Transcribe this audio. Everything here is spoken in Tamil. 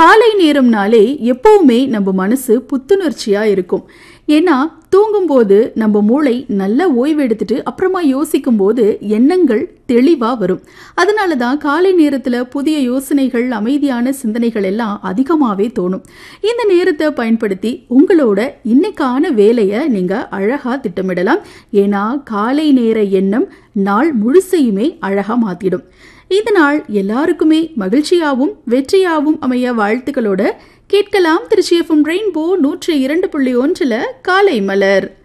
காலை நேரம்னாலே எப்பவுமே நம்ம மனசு புத்துணர்ச்சியா இருக்கும் ஏன்னா தூங்கும்போது நம்ம மூளை நல்லா ஓய்வு எடுத்துட்டு அப்புறமா யோசிக்கும் போது எண்ணங்கள் தெளிவா வரும் அதனால தான் காலை நேரத்துல புதிய யோசனைகள் அமைதியான சிந்தனைகள் எல்லாம் அதிகமாவே தோணும் இந்த நேரத்தை பயன்படுத்தி உங்களோட இன்னைக்கான வேலையை நீங்க அழகா திட்டமிடலாம் ஏன்னா காலை நேர எண்ணம் நாள் முழுசையுமே அழகா மாத்திடும் இந்த நாள் எல்லாருக்குமே மகிழ்ச்சியாவும் வெற்றியாவும் அமைய வாழ்த்துக்களோட கேட்கலாம் திருச்சி எஃப்எம் ரெயின்போ நூற்றி இரண்டு புள்ளி ஒன்றில் காலை மலர்